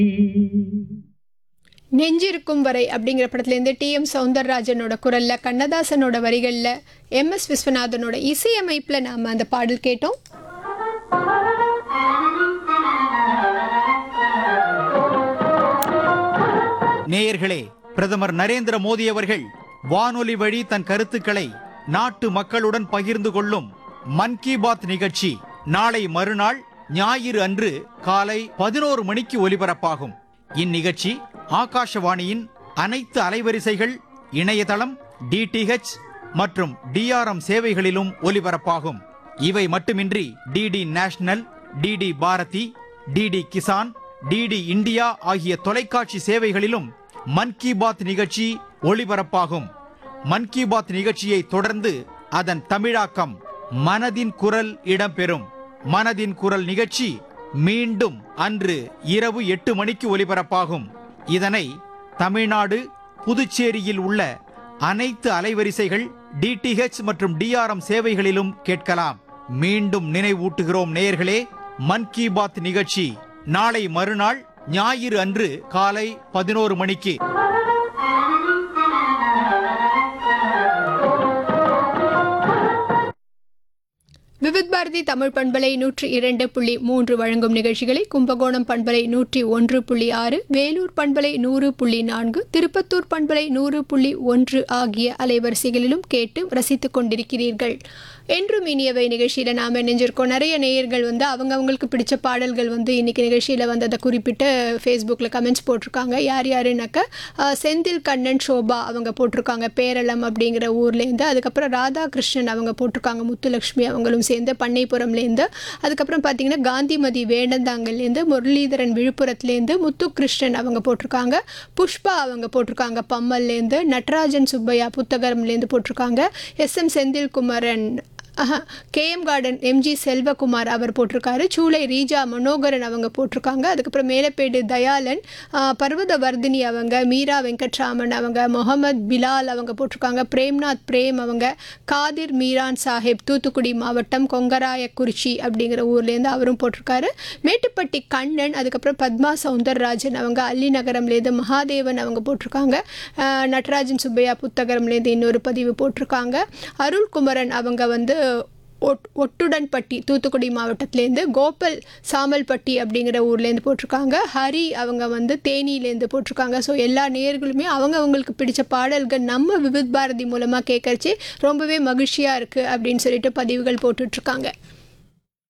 நெஞ்சிருக்கும் வரை அப்படிங்கிற படத்துலேருந்து டி எம் சௌந்தரராஜனோட குரலில் கண்ணதாசனோட வரிகளில் எம் எஸ் விஸ்வநாதனோட இசையமைப்பில் நாம் அந்த பாடல் கேட்டோம் நேயர்களே பிரதமர் நரேந்திர மோடி அவர்கள் வானொலி வழி தன் கருத்துக்களை நாட்டு மக்களுடன் பகிர்ந்து கொள்ளும் மன் கி பாத் நிகழ்ச்சி நாளை மறுநாள் ஞாயிறு அன்று காலை பதினோரு மணிக்கு ஒலிபரப்பாகும் இந்நிகழ்ச்சி ஆகாஷவாணியின் அனைத்து அலைவரிசைகள் இணையதளம் டிடிஹெச் மற்றும் டிஆர்எம் சேவைகளிலும் ஒலிபரப்பாகும் இவை மட்டுமின்றி DD national DD Bharati DD Kisan DD India ஆகிய தொலைக்காட்சி சேவைகளிலும் மன் கி பாத் நிகழ்ச்சி ஒளிபரப்பாகும் மன் கி பாத் நிகழ்ச்சியை தொடர்ந்து அதன் தமிழாக்கம் மனதின் குரல் இடம்பெறும் மனதின் குரல் நிகழ்ச்சி மீண்டும் அன்று இரவு எட்டு மணிக்கு ஒலிபரப்பாகும் இதனை தமிழ்நாடு புதுச்சேரியில் உள்ள அனைத்து அலைவரிசைகள் டிடிஹெச் மற்றும் டிஆர்எம் சேவைகளிலும் கேட்கலாம் மீண்டும் நினைவூட்டுகிறோம் நேயர்களே மன் கி பாத் நிகழ்ச்சி நாளை மறுநாள் ஞாயிறு அன்று காலை பதினோரு மணிக்கு விவித் பாரதி தமிழ் பண்பலை நூற்றி இரண்டு புள்ளி மூன்று வழங்கும் நிகழ்ச்சிகளை கும்பகோணம் பண்பலை நூற்றி ஒன்று புள்ளி ஆறு வேலூர் பண்பலை நூறு புள்ளி நான்கு திருப்பத்தூர் பண்பலை நூறு புள்ளி ஒன்று ஆகிய அலைவரிசைகளிலும் கேட்டு ரசித்துக் கொண்டிருக்கிறீர்கள் என்றும் இனியவை நிகழ்ச்சியில் நாம் இணைஞ்சிருக்கோம் நிறைய நேயர்கள் வந்து அவங்க அவங்களுக்கு பிடிச்ச பாடல்கள் வந்து இன்னைக்கு நிகழ்ச்சியில் வந்து அதை குறிப்பிட்டு ஃபேஸ்புக்கில் கமெண்ட்ஸ் போட்டிருக்காங்க யார் யாருனாக்க அஹ், செந்தில் கண்ணன் சோபா அவங்க போட்டிருக்காங்க பேரளம் அப்படிங்கிற ஊர்லேருந்து அதுக்கப்புறம் ராதாகிருஷ்ணன் அவங்க போட்டிருக்காங்க முத்துலக்ஷ்மி அவங்களும் சேர்ந்து பண்ணைப்புறம்லேருந்து அதுக்கப்புறம் பார்த்தீங்கன்னா காந்திமதி வேடந்தாங்கல்லேருந்து முரளிதரன் விழுப்புரத்துலேருந்து முத்துகிருஷ்ணன் அவங்க போட்டிருக்காங்க புஷ்பா அவங்க போட்டிருக்காங்க பம்மல்லேருந்து நட்ராஜன் சுப்பையா புத்தகரம்லேருந்து போட்டிருக்காங்க S M Senthilkumaran KM garden MG Selvakumar அவர் போட்டிருக்காரு சூளை ரீஜா மனோகரன் அவங்க போட்டிருக்காங்க அதுக்கப்புறம் மேலப்பேடு தயாளன் ஆஹ், பர்வத வர்தினி அவங்க மீரா வெங்கட்ராமன் அவங்க முகமது பிலால் அவங்க போட்டிருக்காங்க பிரேம்நாத் பிரேம் அவங்க காதிர் மீரான் சாஹிப் தூத்துக்குடி மாவட்டம் கொங்கராயக்குறிச்சி அப்படிங்கிற ஊர்லேருந்து அவரும் போட்டிருக்காரு மேட்டுப்பட்டி கண்ணன் அதுக்கப்புறம் பத்மா சவுந்தரராஜன் அவங்க அல்லி நகரம்லேருந்து மகாதேவன் அவங்க போட்டிருக்காங்க ஆஹ், நடராஜன் சுப்பையா புத்தகரம்லேருந்து இன்னொரு பதிவு போட்டிருக்காங்க அருள்குமரன் அவங்க வந்து ஒட் ஒட்டுடன்பட்டி தூத்துக்குடி மாவட்டத்துலேருந்து கோபல் சாமல்பட்டி அப்படிங்கிற ஊர்லேருந்து போட்டிருக்காங்க ஹரி அவங்க வந்து தேனியிலேருந்து போட்டிருக்காங்க ஸோ எல்லா நேயர்களுமே அவங்க அவங்களுக்கு பிடிச்ச பாடல்கள் நம்ம விவித் பாரதி மூலமாக கேட்கறச்சே ரொம்பவே மகிழ்ச்சியாக இருக்குது அப்படின்னு சொல்லிட்டு பதிவுகள் போட்டுட்ருக்காங்க